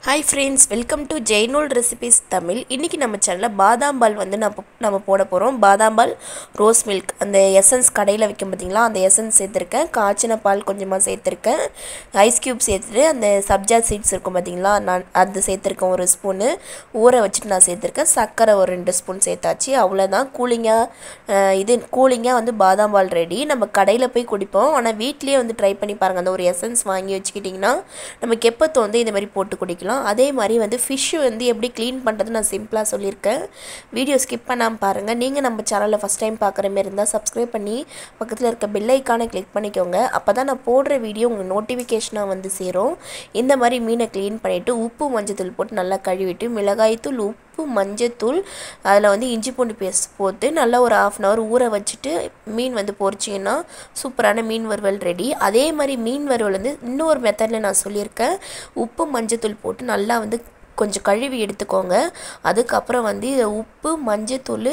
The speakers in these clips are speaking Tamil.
hi friends welcome to Jainol recipes Tamil இன்றைக்கி நம்ம சேனலில் பாதாம் பால் வந்து நம்ம நம்ம போட போகிறோம் பாதாம் பால் ரோஸ் மில்க் அந்த எசன்ஸ் கடையில் வைக்கும் பார்த்தீங்களா அந்த எசன்ஸ் சேர்த்துருக்கேன் காய்ச்சின பால் கொஞ்சமாக சேர்த்துருக்கேன் ஐஸ் க்யூப் சேர்த்துட்டு அந்த சப்ஜா சீட்ஸ் இருக்கும் பார்த்தீங்களா நான் அது சேர்த்துருக்கேன் ஒரு ஸ்பூனு ஊற வச்சுட்டு நான் சேர்த்துருக்கேன் சர்க்கரை ஒரு ரெண்டு ஸ்பூன் சேர்த்தாச்சு அவ்வளோதான் கூலிங்காக இது கூலிங்காக வந்து பாதாம் பால் ரெடி நம்ம கடையில் போய் குடிப்போம் ஆனால் வீட்லேயே வந்து ட்ரை பண்ணி பாருங்கள் அந்த ஒரு எசன்ஸ் வாங்கி வச்சுக்கிட்டிங்கன்னா நமக்கு எப்போ தோந்து இந்த மாதிரி போட்டு குடிக்கலாம் அதே மாதிரி வந்து ஃபிஷ்ஷு வந்து எப்படி க்ளீன் பண்ணுறது நான் சிம்பிளாக சொல்லியிருக்கேன் வீடியோ ஸ்கிப் பண்ணாமல் பாருங்கள் நீங்கள் நம்ம சேனலில் ஃபஸ்ட் டைம் பார்க்குற மாதிரி இருந்தால் சப்ஸ்கிரைப் பண்ணி பக்கத்தில் இருக்க பெல் ஐக்கானை கிளிக் பண்ணிக்கோங்க அப்போ தான் நான் போடுற வீடியோ உங்களுக்கு நோட்டிஃபிகேஷனாக வந்து சேரும் இந்த மாதிரி மீனை க்ளீன் பண்ணிவிட்டு உப்பு மஞ்சத்தூள் போட்டு நல்லா கழுவிட்டு மிளகாய்த்தூள் உப்பு மஞ்சத்தூள் அதில் வந்து இஞ்சி பூண்டு பேஸ்ட் போட்டு நல்லா ஒரு ஆஃப் அன் ஹவர் ஊற வச்சுட்டு மீன் வந்து பொரிச்சிங்கன்னா சூப்பரான மீன் வறுவல் ரெடி அதே மாதிரி மீன் வறுவல் வந்து இன்னொரு மெத்தடில் நான் சொல்லியிருக்கேன் உப்பு மஞ்சத்தூள் போட்டு நல்லா வந்து கொஞ்சம் கழுவி எடுத்துக்கோங்க அதுக்கப்புறம் வந்து இதை உப்பு மஞ்சத்தூள்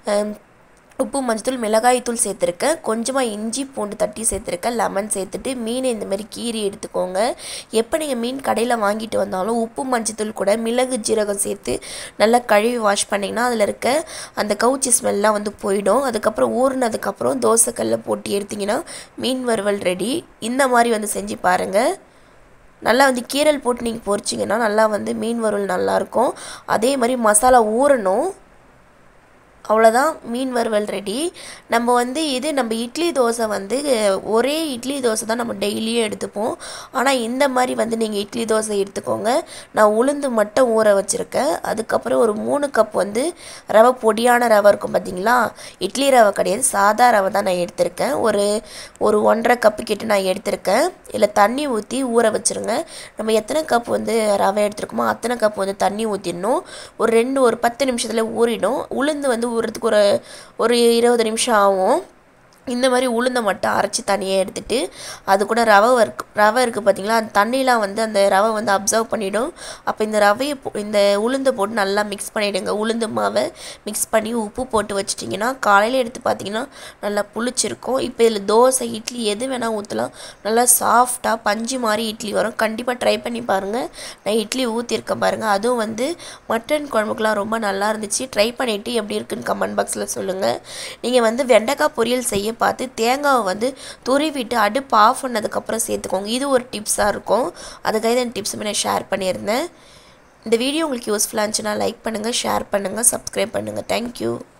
உப்பு மஞ்சத்தூள் மிளகாய்த்தூள் சேர்த்துருக்கேன் கொஞ்சமாக இஞ்சி பூண்டு தட்டி சேர்த்துருக்கேன் லெமன் சேர்த்துட்டு மீனை இந்த மாதிரி கீறி எடுத்துக்கோங்க எப்போ நீங்கள் மீன் கடையில் வாங்கிட்டு வந்தாலும் உப்பு மஞ்சத்தூள் கூட மிளகு ஜீரகம் சேர்த்து நல்லா கழுவி வாஷ் பண்ணிங்கன்னா அதில் இருக்க அந்த கவுச்சி ஸ்மெல்லாம் வந்து போயிடும் அதுக்கப்புறம் ஊறினதுக்கப்புறம் தோசைக்கல்ல போட்டு எடுத்திங்கன்னா மீன் வறுவல் ரெடி இந்த மாதிரி வந்து செஞ்சு பாருங்கள் நல்லா வந்து கீரல் போட்டு நீங்கள் பொரிச்சிங்கன்னா நல்லா வந்து மீன் வறுவல் நல்லாயிருக்கும் அதே மாதிரி மசாலா ஊறணும் அவ்வளோதான் மீன் வறுவல் ரெடி நம்ம வந்து இது நம்ம இட்லி தோசை வந்து ஒரே இட்லி தோசை தான் நம்ம டெய்லியும் எடுத்துப்போம் ஆனால் இந்த மாதிரி வந்து நீங்கள் இட்லி தோசை எடுத்துக்கோங்க நான் உளுந்து மட்டும் ஊற வச்சுருக்கேன் அதுக்கப்புறம் ஒரு மூணு கப் வந்து ரவை பொடியான ரவை இருக்கும் பார்த்தீங்களா இட்லி ரவை கிடையாது சாதா ரவை தான் நான் எடுத்திருக்கேன் ஒரு ஒரு ஒன்றரை கப்பு கிட்ட நான் எடுத்திருக்கேன் இல்லை தண்ணி ஊற்றி ஊற வச்சுருங்க நம்ம எத்தனை கப் வந்து ரவை எடுத்துருக்கோமோ அத்தனை கப் வந்து தண்ணி ஊற்றிடணும் ஒரு ரெண்டு ஒரு பத்து நிமிஷத்தில் ஊறிடும் உளுந்து வந்து ஊறுறதுக்கு ஒரு ஒரு இருபது நிமிஷம் ஆகும் இந்த மாதிரி உளுந்தை மட்டும் அரைச்சி தனியாக எடுத்துகிட்டு அது கூட ரவை இருக்கு ரவை இருக்குது பார்த்தீங்களா அந்த தண்ணிலாம் வந்து அந்த ரவை வந்து அப்சர்வ் பண்ணிவிடும் அப்போ இந்த ரவையை இந்த உளுந்தை போட்டு நல்லா மிக்ஸ் பண்ணிவிடுங்க உளுந்து மாவை மிக்ஸ் பண்ணி உப்பு போட்டு வச்சிட்டிங்கன்னா காலையில் எடுத்து பார்த்தீங்கன்னா நல்லா புளிச்சிருக்கும் இப்போ இதில் தோசை இட்லி எது வேணால் ஊற்றலாம் நல்லா சாஃப்டாக பஞ்சு மாதிரி இட்லி வரும் கண்டிப்பாக ட்ரை பண்ணி பாருங்கள் நான் இட்லி ஊற்றிருக்கேன் பாருங்கள் அதுவும் வந்து மட்டன் குழம்புக்குலாம் ரொம்ப நல்லா இருந்துச்சு ட்ரை பண்ணிவிட்டு எப்படி இருக்குன்னு கமெண்ட் பாக்ஸில் சொல்லுங்கள் நீங்கள் வந்து வெண்டைக்காய் பொரியல் செய்ய பார்த்து தேங்காவை வந்து துருவிட்டு அடுப்பு ஆஃப் பண்ணதுக்கப்புறம் சேர்த்துக்கோங்க இது ஒரு டிப்ஸாக இருக்கும் அதுக்காக தான் டிப்ஸுமே நான் ஷேர் பண்ணியிருந்தேன் இந்த வீடியோ உங்களுக்கு யூஸ்ஃபுல்லாக இருந்துச்சுன்னா லைக் பண்ணுங்கள் ஷேர் பண்ணுங்கள் சப்ஸ்கிரைப் பண்ணுங்கள் தேங்க்யூ